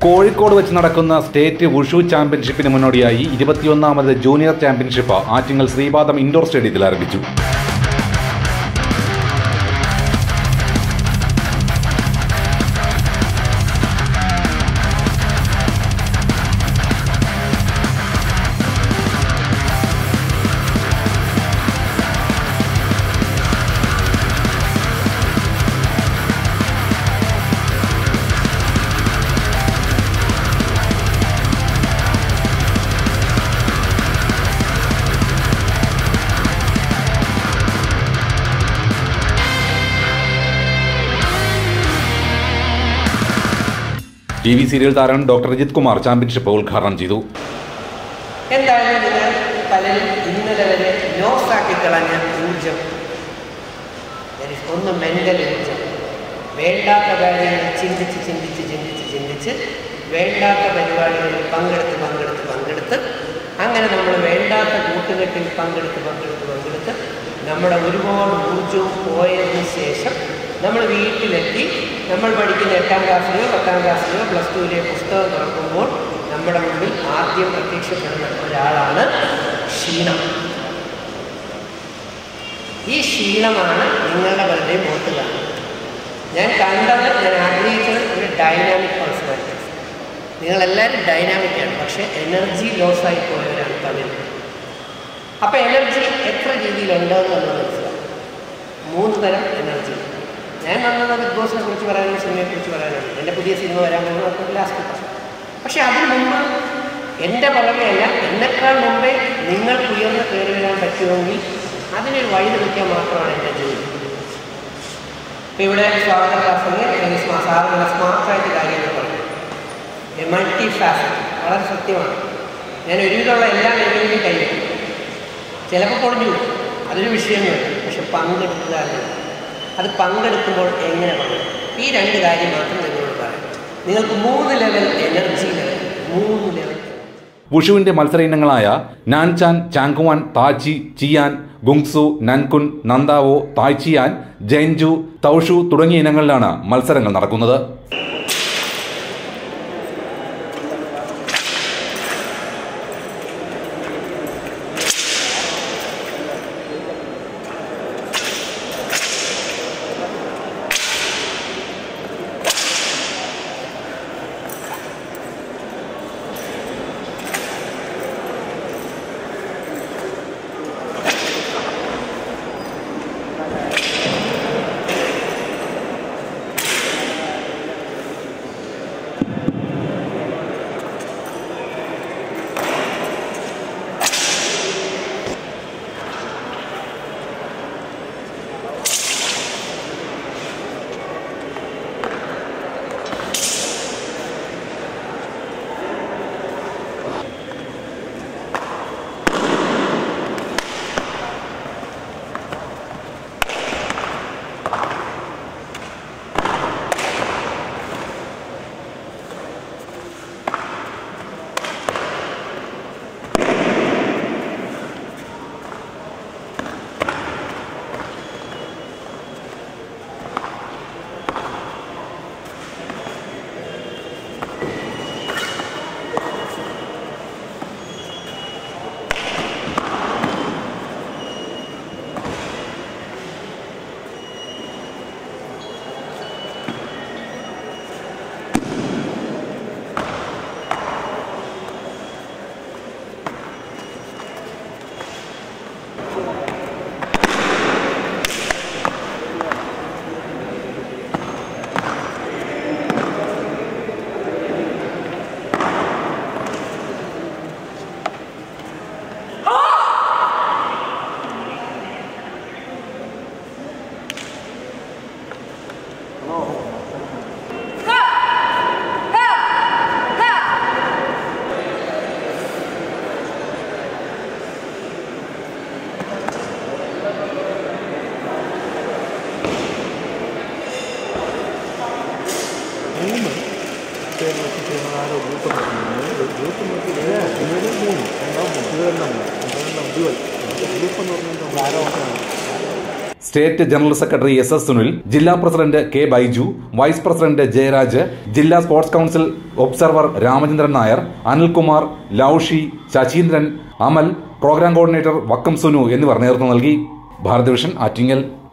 കോഴിക്കോട് വെച്ച് നടക്കുന്ന state wushu ചാമ്പ്യൻഷിപ്പിന് മുന്നോടിയായി ഇരുപത്തിയൊന്നാമത് junior championship Attingal Sreepadam indoor സ്റ്റേഡിയത്തിൽ ആരംഭിച്ചു ടി വി സീരിയൽ താരം ഡോക്ടർ രജിത് കുമാർ ചാമ്പ്യൻഷിപ്പ് ഉദ്ഘാടനം ചെയ്തു എന്തായാലും നിങ്ങൾ പലരും ഇന്നലെ വരെ ലോസ് ആക്കി കളഞ്ഞ ഊർജം that is ഒന്ന് മെൻ്റൽ ഊർജം വേണ്ടാത്ത കാര്യങ്ങൾ ചിന്തിച്ച് ചിന്തിച്ച് ചിന്തിച്ച് ചിന്തിച്ച് വേണ്ടാത്ത പരിപാടികളിൽ പങ്കെടുത്ത് പങ്കെടുത്ത് പങ്കെടുത്ത് അങ്ങനെ നമ്മൾ വേണ്ടാത്ത കൂട്ടുകെട്ടിൽ പങ്കെടുത്ത് പങ്കെടുത്ത് പങ്കെടുത്ത് നമ്മുടെ ഒരുപാട് ഊർജവും പോയതിന് ശേഷം നമ്മൾ വീട്ടിലെത്തി നമ്മൾ പഠിക്കുന്ന എട്ടാം ക്ലാസ്സിലെയോ പത്താം ക്ലാസ്സിലെയോ പ്ലസ് ടുവിലെയോ പുസ്തകം തുറക്കുമ്പോൾ നമ്മുടെ മുമ്പിൽ ആദ്യം പ്രത്യക്ഷപ്പെടുന്ന ഒരാളാണ് ക്ഷീണം ഈ ക്ഷീണമാണ് നിങ്ങളുടെ പലരുടെയും മുഖത്ത് കാണുന്നത് ഞാൻ കണ്ടത് ഞാൻ ആഗ്രഹിച്ചത് ഒരു ഡൈനാമിക് പേഴ്സണാലിറ്റീസ് നിങ്ങളെല്ലാവരും ഡൈനാമിക്കാണ് പക്ഷേ എനർജി ലോസ് ആയി പോയവരാണ് പലരും അപ്പോൾ എനർജി എത്ര രീതിയിലുണ്ടോ എന്നുള്ളത് മനസ്സിലാവും മൂന്ന് തരം എനർജി ഞാൻ വന്നത് ബിഗ് ബോസിനെ കുറിച്ച് പറയാനും സിനിമയെ കുറിച്ച് പറയാനാണ് എൻ്റെ പുതിയ സിനിമ വരാൻ പോകുന്നത് ലാസ്റ്റ് പക്ഷെ അതിന് മുമ്പ് എൻ്റെ പുറമെയല്ല എന്നെക്കാൾ മുമ്പേ നിങ്ങൾക്ക് ഉയർന്ന് കയറി വരാൻ പറ്റുമെങ്കിൽ അതിനൊരു വഴി തെളിക്കാൻ മാത്രമാണ് എൻ്റെ ജോലി ഇപ്പം ഇവിടെ സ്വാഗത ക്ലാസ്സിൽ സാധാരണ സ്മാർട്ടായിട്ട് കാര്യങ്ങൾ പറഞ്ഞു മൾട്ടി ഫാസറ്റ് വളരെ സത്യമാണ് ഞാൻ ഒരുവിധമുള്ള എല്ലാ മേഖലയിലും കൈവരും ചിലപ്പോൾ പൊളിഞ്ഞു പോകും അതൊരു വിഷയമാണ് പക്ഷെ പങ്കെടുക്കുക എന്നുള്ളത് അത് പങ്കെടുക്കുമ്പോൾ എങ്ങനെ പങ്കെടുക്കും ഈ രണ്ട് കാര്യം മാത്രം നിങ്ങളോട് പറയാം നിങ്ങൾക്ക് മൂന്ന് ലെവൽ എനർജി ലെവൽ മൂന്ന് ലെവൽ വുഷുവിന്റെ മത്സര ഇനങ്ങളായ നാൻചാൻ ചാങ്കുവാൻ താച്ചി ചിയാൻ ഗുങ്സു നൻകുൻ നന്ദാവോ തായ്ചിയാൻ ജൈൻജു തൗഷു തുടങ്ങിയ ഇനങ്ങളിലാണ് മത്സരങ്ങൾ നടക്കുന്നത് മൂന്ന് പേര് വെച്ചിട്ട് നാലോ ഗ്രൂപ്പ് ഗ്രൂപ്പ് നോക്കിയിട്ട് ഇവര് മൂന്ന് രണ്ടാം മൂന്ന് ഇവരെണ്ണം മൂന്ന് ഇവരെണ്ണം ഡുവൽ ഗ്രൂപ്പ് എന്ന് പറഞ്ഞാൽ ആരോ state general secretary S S Sunil ജില്ലാ president K Baiju vice president Jayaraj ജില്ലാ sports council observer Ramachandran Nair Anilkumar ലൌഷി ശശീന്ദ്രൻ അമൽ പ്രോഗ്രാം കോർഡിനേറ്റർ വക്കം സുനു എന്നിവർ നേതൃത്വം നൽകി ഭാരത് വിഷൻ ആറ്റിങ്ങൽ